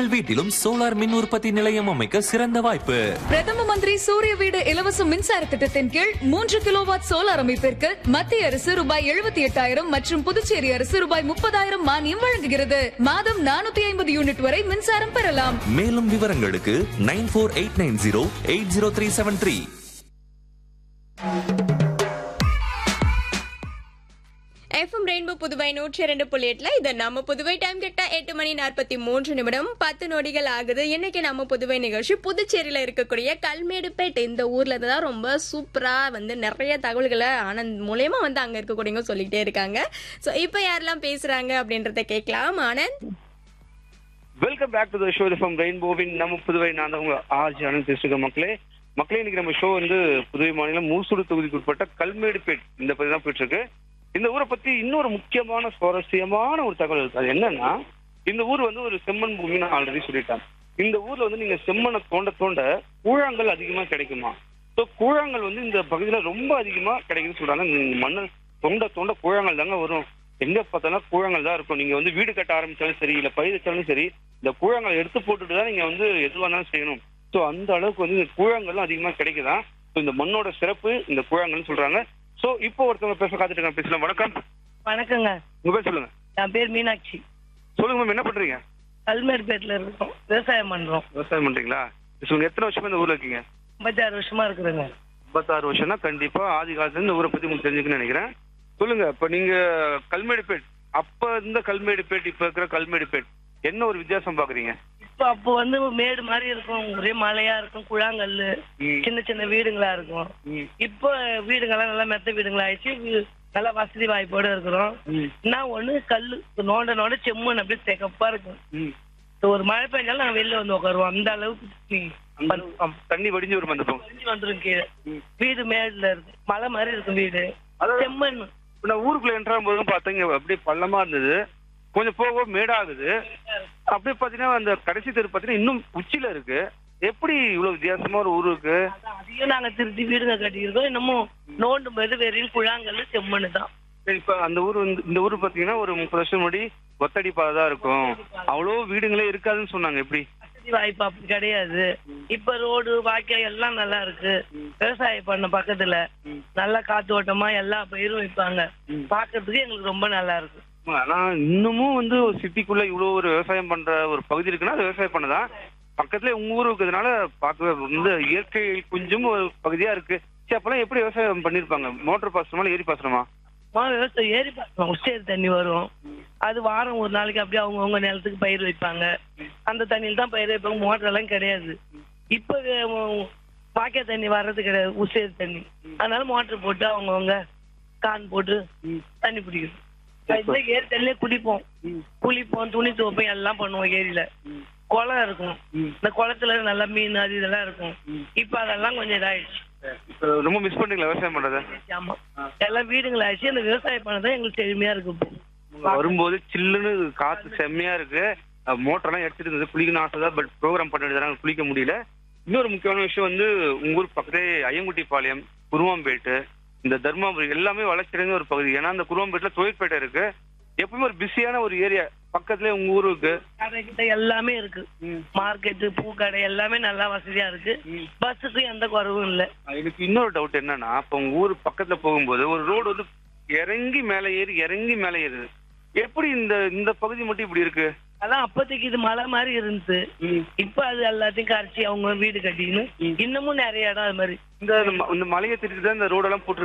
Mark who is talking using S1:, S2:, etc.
S1: உங்கள் வீட்டிலும் சோலார் மின் உற்பத்தி நிலையம் அமைக்க சிறந்த வாய்ப்பு
S2: பிரதம மந்திரி சூரிய வீடு இலவச மின்சார திட்டத்தின் கீழ் மூன்று கிலோவாட் சோலார் அமைப்பிற்கு மத்திய அரசு ரூபாய் எழுபத்தி எட்டாயிரம் மற்றும் புதுச்சேரி அரசு ரூபாய் முப்பதாயிரம் மானியம் வழங்குகிறது மாதம் நானூத்தி ஐம்பது யூனிட் வரை மின்சாரம் பெறலாம்
S1: மேலும் விவரங்களுக்கு nine four eight nine zero eight zero three seven three
S3: FM rainbow Puduvai நூற்றி இரண்டு புள்ளி எட்டுல இது நம்ம புதுவை டைம் கிட்ட எட்டு மணி நாற்பத்தி மூன்று நிமிடம் பத்து நொடிகள் ஆகுது இன்னைக்கு நம்ம புதுவை நிகழ்ச்சி புதுச்சேரியில இருக்கக்கூடிய கல்மேடுபேட் இந்த ஊர்ல இருந்து தான் ரொம்ப சூப்பரா வந்து நிறைய தகவல்களை ஆனந்த் மூலயமா வந்து அங்க இருக்கக்கூடியவங்க சொல்லிக்கிட்டே இருக்காங்க சோ இப்ப யாரெல்லாம் பேசுறாங்க அப்படின்றத கேட்கலாம் Anand
S4: welcome back to the show from ரெயின்போவின் நம்ம புதுவை நான் தான் உங்க ஆர்ஜி ஆனந்த் பேசிருக்கேன் மக்களே மக்களே இன்னைக்கு நம்ம ஷோ வந்து புதுவை மாநிலம் மூசூடு தொகுதிக்கு உட்பட்ட கல்மேடுபேட் இந்த பகுதி தான் போயிட்டு இருக்கு இந்த ஊரை பத்தி இன்னொரு முக்கியமான சுவாரஸ்யமான ஒரு தகவல் இருக்கு அது என்னன்னா இந்த ஊர் வந்து ஒரு செம்மண் பூமின்னு ஆல்ரெடி சொல்லிட்டாங்க இந்த ஊர்ல வந்து நீங்க செம்மண்ணை தோண்ட தோண்ட கூழாங்கல் அதிகமா கிடைக்குமா ஸோ கூழாங்கல் வந்து இந்த பகுதியில ரொம்ப அதிகமா கிடைக்குதுன்னு சொல்றாங்க இந்த மண்ணை தோண்ட தோண்ட கூழாங்கல் தாங்க வரும் எங்க பார்த்தாலும் கூழாங்கல் தான் இருக்கும் நீங்க வந்து வீடு கட்ட ஆரம்பிச்சாலும் சரி இல்ல பயிர் வச்சாலும் சரி இந்த கூழாங்கல் எடுத்து போட்டுட்டு தான் நீங்க வந்து எதுவாக இருந்தாலும் செய்யணும் ஸோ அந்த அளவுக்கு வந்து இந்த கூழாங்கல்லாம் அதிகமா கிடைக்குதான் ஸோ இந்த மண்ணோட சிறப்பு இந்த கூழாங்கல்னு சொல்றாங்க ஸோ இப்போ ஒருத்தவங்க பேச காத்துட்டு இருக்காங்க பேசலாம் வணக்கம்
S5: வணக்கங்க
S4: உங்க பேர் சொல்லுங்க
S5: என் பேர் மீனாட்சி
S4: சொல்லுங்க மேம் என்ன பண்றீங்க
S5: கல்மேடுபேட்டில் இருக்கோம் விவசாயம் பண்றோம்
S4: விவசாயம் பண்றீங்களா சொல்லுங்க எத்தனை வருஷமா இந்த ஊர்ல இருக்கீங்க
S5: ஐம்பத்தாறு வருஷமா இருக்குதுங்க
S4: ஐம்பத்தாறு வருஷம்னா கண்டிப்பா ஆதி காலத்துல இந்த ஊரை பத்தி உங்களுக்கு தெரிஞ்சுக்கணும்னு நினைக்கிறேன் சொல்லுங்க இப்ப நீங்க கல்மேடுபேட் அப்ப இருந்த கல்மேடுபேட் இப்ப இருக்கிற கல்மேடுபேட் என்ன ஒரு வித்தியாசம் பாக்குறீங்க
S5: இப்போ அப்போ வந்து மேடு மாதிரி இருக்கும் ஒரே மலையா இருக்கும் குழாங்கல்
S4: ம்.
S5: சின்ன சின்ன வீடுங்களா இருக்கும்
S4: ம்.
S5: இப்போ வீடுங்கெல்லாம் நல்லா மெத்த வீடுங்களா ஆயிடுச்சு வீ- நல்லா வசதி வாய்ப்போட இருக்கிறோம்
S4: ம்.
S5: என்ன ஒண்ணு கல்லு நோண்ட நோண்ட செம்மண் அப்படியே செகப்பா இருக்கும்
S4: ம்.
S5: இப்போ ஒரு மழை பெஞ்சாலும் நாங்க வெளில வந்து உட்காருவோம் அந்த அளவுக்கு
S4: அந்த- தண்ணி வடிஞ்சு வரும் அந்த பக்கம்
S5: வழிஞ்சு வந்துரும் கீழே வீடு மேடுல இருக்கு மலை மாதிரி இருக்கும் வீடு
S4: அதாவது-
S5: செம்மண்
S4: இப்ப நான் ஊருக்குள்ள என்ட்ராகும் போதும் பார்த்தீங்க அப்படியே பள்ளமா இருந்தது கொஞ்சம் போக போக மேடாகுது அப்படியே பாத்தீங்கன்னா அந்த கடைசி தெரு பாத்தீங்கன்னா இன்னும் உச்சில இருக்கு எப்படி இவ்வளவு வித்தியாசமா ஒரு ஊர் இருக்கு
S5: அதான் அதையும் நாங்க திருத்தி வீடுங்க கட்டியிருக்கோம் இன்னமும் நோண்டும் போது வெறும் குழாங்கல் செம்மண்ணு தான்
S4: சரி, இப்ப அந்த ஊர் வந்து இந்த ஊர் பாத்தீங்கன்னா ஒரு முப்பது வருஷம் முன்னாடி ஒத்தடி பாதை தான் இருக்கும் அவ்வளோ வீடுங்களே இருக்காதுன்னு சொன்னாங்க எப்படி
S5: வசதி வாய்ப்பு அப்படி கிடையாது இப்ப ரோடு வாய்க்கால் எல்லாம் நல்லா இருக்கு விவசாயம் பண்ண பக்கத்துல நல்லா காத்தோட்டமா எல்லா பயிரும் வைப்பாங்க பாக்குறதுக்கு எங்களுக்கு ரொம்ப நல்லா இருக்கு
S4: ஆனா இன்னமும் வந்து ஒரு சிட்டிக்குள்ள இவ்வளவு ஒரு விவசாயம் பண்ற ஒரு பகுதி இருக்குன்னா அது விவசாயம் பண்ணதான் பக்கத்துல உங்க ஊர் இருக்கிறதுனால பார்க்கவே வந்து இயற்கை கொஞ்சம் ஒரு பகுதியா இருக்கு சரி அப்பெல்லாம் எப்படி விவசாயம் பண்ணிருப்பாங்க மோட்டர் பாசனமா இல்ல ஏரி பாசனமா
S5: மா விவசாயம் ஏறி பார்க்கணும் உச்சேரி தண்ணி வரும் அது வாரம் ஒரு நாளைக்கு அப்படியே அவங்கவுங்க நிலத்துக்கு பயிர் வைப்பாங்க அந்த தண்ணியில் தான் பயிர் வைப்பாங்க மோட்டர் எல்லாம் கிடையாது இப்ப அஹ், வாய்க்கால் தண்ணி வர்றது கிடையாது உச்சேரி தண்ணி அதனால மோட்டர் போட்டு அவங்கவுங்க கான் போட்டு தண்ணி பிடிக்கணும் இதுல ஏரி தண்ணியே குடிப்போம் குளிப்போம் துணி துவைப்போம் எல்லாம் பண்ணுவோம் ஏரியில குளம் இருக்கும் இந்த குளத்துல நல்லா மீன் அது இதெல்லாம் இருக்கும் இப்ப அதெல்லாம் கொஞ்சம் இதாயிடுச்சு
S4: இப்ப ரொம்ப மிஸ் பண்றீங்களா விவசாயம் பண்றத
S5: ஆமா எல்லாம் வீடுகள் ஆயிடுச்சு அந்த விவசாயம் பண்ணதான் எங்களுக்கு செழுமையா இருக்கு இப்போ
S4: வரும்போது சில்லுன்னு காத்து செம்மையா இருக்கு மோட்டர் எல்லாம் எடுத்துட்டு இருந்தது குளிக்கணும் ஆசை தான் பட் ப்ரோக்ராம் பண்ணிட்டு குளிக்க முடியல இன்னொரு முக்கியமான விஷயம் வந்து உங்க ஊர் பக்கத்தே ஐயங்குட்டி பாளையம் குருவாம்பேட்டு இந்த தர்மாபுரி எல்லாமே வளர்ச்சியடைந்த ஒரு பகுதி ஏன்னா அந்த குருவாம்பேட்டுல தொழிற்பேட்டை இருக்கு எப்பவுமே ஒரு பிஸியான ஒரு ஏரியா பக்கத்துல உங்க ஊருக்கு
S5: கடை கிட்ட எல்லாமே இருக்கு மார்க்கெட்டு பூக்கடை எல்லாமே நல்லா வசதியா இருக்கு பஸ்ஸுக்கு எந்த குறவும் இல்ல
S4: எனக்கு இன்னொரு டவுட் என்னன்னா இப்ப உங்க ஊர் பக்கத்துல போகும்போது ஒரு ரோடு வந்து இறங்கி மேலே ஏறி இறங்கி மேலே ஏறுது எப்படி இந்த இந்த பகுதி மட்டும் இப்படி இருக்கு
S5: அதான் அப்போதைக்கு இது மலை மாதிரி இருந்துச்சு இப்ப அது எல்லாத்தையும் கரைச்சி அவங்க வீடு கட்டின்னு இன்னமும் நிறைய இடம் அது மாதிரி
S4: இந்த இந்த மலையை திருப்பி தான் இந்த ரோடெல்லாம் போட்டு